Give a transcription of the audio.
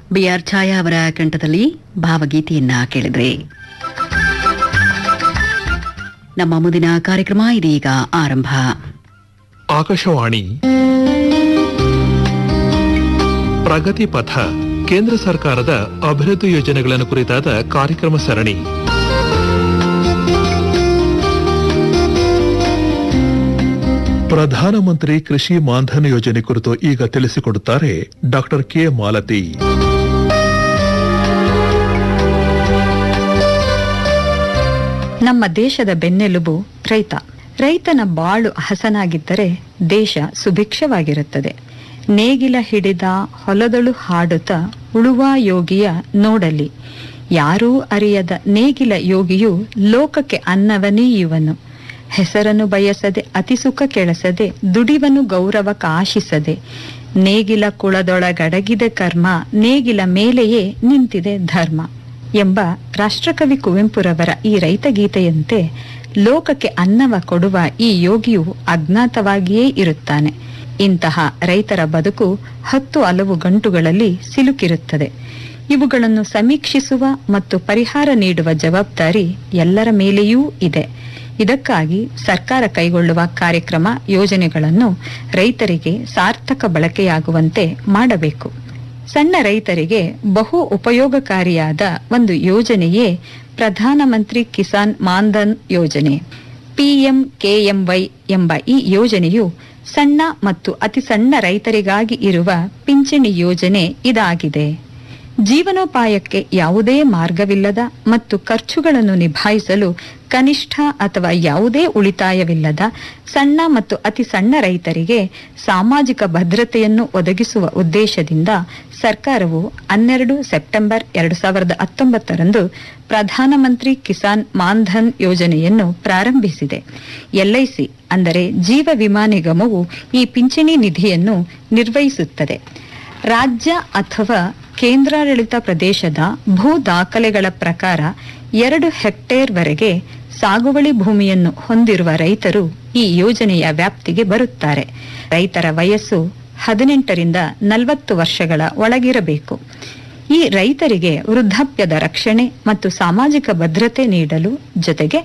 B R ಛಾಯಾ ಅವರ ಕಂಠದಲ್ಲಿ ಭಾವಗೀತೆಯನ್ನ ಕೇಳಿದ್ರೆ ನಮ್ಮ ಮುಂದಿನ ಕಾರ್ಯಕ್ರಮ ಇದೀಗ ಆರಂಭ ಆಕಾಶವಾಣಿ ಪ್ರಗತಿ ಪಥ ಕೇಂದ್ರ ಸರ್ಕಾರದ ಅಭಿವೃದ್ಧಿ ಯೋಜನೆಗಳನ್ನು ಕುರಿತಾದ ಕಾರ್ಯಕ್ರಮ ಸರಣಿ ಪ್ರಧಾನಮಂತ್ರಿ ಕೃಷಿ ಮಾನ್ಧನ್ ಯೋಜನೆ ಕುರಿತು ಈಗ ತಿಳಿಸಿಕೊಡುತ್ತಾರೆ ಡಾಕ್ಟರ್ ಕೆ ಮಾಲತಿ ನಮ್ಮ ದೇಶದ ಬೆನ್ನೆಲುಬು ರೈತ ರೈತನ ಬಾಳು ಹಸನಾಗಿದ್ದರೆ ದೇಶ ಸುಭಿಕ್ಷವಾಗಿರುತ್ತದೆ ನೇಗಿಲ ಹಿಡಿದ ಹೊಲದಳು ಹಾಡುತ್ತ ಉಳುವ ಯೋಗಿಯ ನೋಡಲಿ ಯಾರೂ ಅರಿಯದ ನೇಗಿಲ ಯೋಗಿಯು ಲೋಕಕ್ಕೆ ಅನ್ನವನೇ ಇವನು ಹೆಸರನ್ನು ಬಯಸದೆ ಅತಿಸುಖ ಕೆಳಸದೆ ದುಡಿವನು ಗೌರವ ಕಾಶಿಸದೆ ನೇಗಿಲ ಕುಳದೊಳಗಡಗಿದೆ ಕರ್ಮ ನೇಗಿಲ ಮೇಲೆಯೇ ನಿಂತಿದೆ ಧರ್ಮ ಎಂಬ ರಾಷ್ಟ್ರಕವಿ ಕುವೆಂಪುರವರ ಈ ರೈತ ಗೀತೆಯಂತೆ ಲೋಕಕ್ಕೆ ಅನ್ನವ ಕೊಡುವ ಈ ಯೋಗಿಯು ಅಜ್ಞಾತವಾಗಿಯೇ ಇರುತ್ತಾನೆ ಇಂತಹ ರೈತರ ಬದುಕು ಹತ್ತು ಹಲವು ಗಂಟುಗಳಲ್ಲಿ ಸಿಲುಕಿರುತ್ತದೆ ಇವುಗಳನ್ನು ಸಮೀಕ್ಷಿಸುವ ಮತ್ತು ಪರಿಹಾರ ನೀಡುವ ಜವಾಬ್ದಾರಿ ಎಲ್ಲರ ಮೇಲೆಯೂ ಇದೆ ಇದಕ್ಕಾಗಿ ಸರ್ಕಾರ ಕೈಗೊಳ್ಳುವ ಕಾರ್ಯಕ್ರಮ ಯೋಜನೆಗಳನ್ನು ರೈತರಿಗೆ ಸಾರ್ಥಕ ಬಳಕೆಯಾಗುವಂತೆ ಮಾಡಬೇಕು ಸಣ್ಣ ರೈತರಿಗೆ ಬಹು ಉಪಯೋಗಕಾರಿಯಾದ ಒಂದು ಯೋಜನೆಯೇ ಪ್ರಧಾನಮಂತ್ರಿ ಕಿಸಾನ್ ಮಾನ್ಧನ್ ಯೋಜನೆ ಪಿಎಂಕೆಎಂವೈ ಎಂಬ ಈ ಯೋಜನೆಯು ಸಣ್ಣ ಮತ್ತು ಅತಿ ಸಣ್ಣ ರೈತರಿಗಾಗಿ ಇರುವ ಪಿಂಚಣಿ ಯೋಜನೆ ಇದಾಗಿದೆ ಜೀವನೋಪಾಯಕ್ಕೆ ಯಾವುದೇ ಮಾರ್ಗವಿಲ್ಲದ ಮತ್ತು ಖರ್ಚುಗಳನ್ನು ನಿಭಾಯಿಸಲು ಕನಿಷ್ಠ ಅಥವಾ ಯಾವುದೇ ಉಳಿತಾಯವಿಲ್ಲದ ಸಣ್ಣ ಮತ್ತು ಅತಿ ಸಣ್ಣ ರೈತರಿಗೆ ಸಾಮಾಜಿಕ ಭದ್ರತೆಯನ್ನು ಒದಗಿಸುವ ಉದ್ದೇಶದಿಂದ ಸರ್ಕಾರವು ಹನ್ನೆರಡು ಸೆಪ್ಟೆಂಬರ್ ಎರಡು ಸಾವಿರದ ಹತ್ತೊಂಬತ್ತರಂದು ಪ್ರಧಾನಮಂತ್ರಿ ಕಿಸಾನ್ ಮಾನ್ಧನ್ ಯೋಜನೆಯನ್ನು ಪ್ರಾರಂಭಿಸಿದೆ ಎಲ್ಐಸಿ ಅಂದರೆ ಜೀವ ವಿಮಾ ನಿಗಮವು ಈ ಪಿಂಚಣಿ ನಿಧಿಯನ್ನು ನಿರ್ವಹಿಸುತ್ತದೆ ರಾಜ್ಯ ಅಥವಾ ಕೇಂದ್ರಾಡಳಿತ ಪ್ರದೇಶದ ಭೂ ದಾಖಲೆಗಳ ಪ್ರಕಾರ ಎರಡು ಹೆಕ್ಟೇರ್ವರೆಗೆ ಸಾಗುವಳಿ ಭೂಮಿಯನ್ನು ಹೊಂದಿರುವ ರೈತರು ಈ ಯೋಜನೆಯ ವ್ಯಾಪ್ತಿಗೆ ಬರುತ್ತಾರೆ ರೈತರ ವಯಸ್ಸು ಹದಿನೆಂಟರಿಂದ ನಲವತ್ತು ವರ್ಷಗಳ ಒಳಗಿರಬೇಕು ಈ ರೈತರಿಗೆ ವೃದ್ಧಾಪ್ಯದ ರಕ್ಷಣೆ ಮತ್ತು ಸಾಮಾಜಿಕ ಭದ್ರತೆ ನೀಡಲು ಜೊತೆಗೆ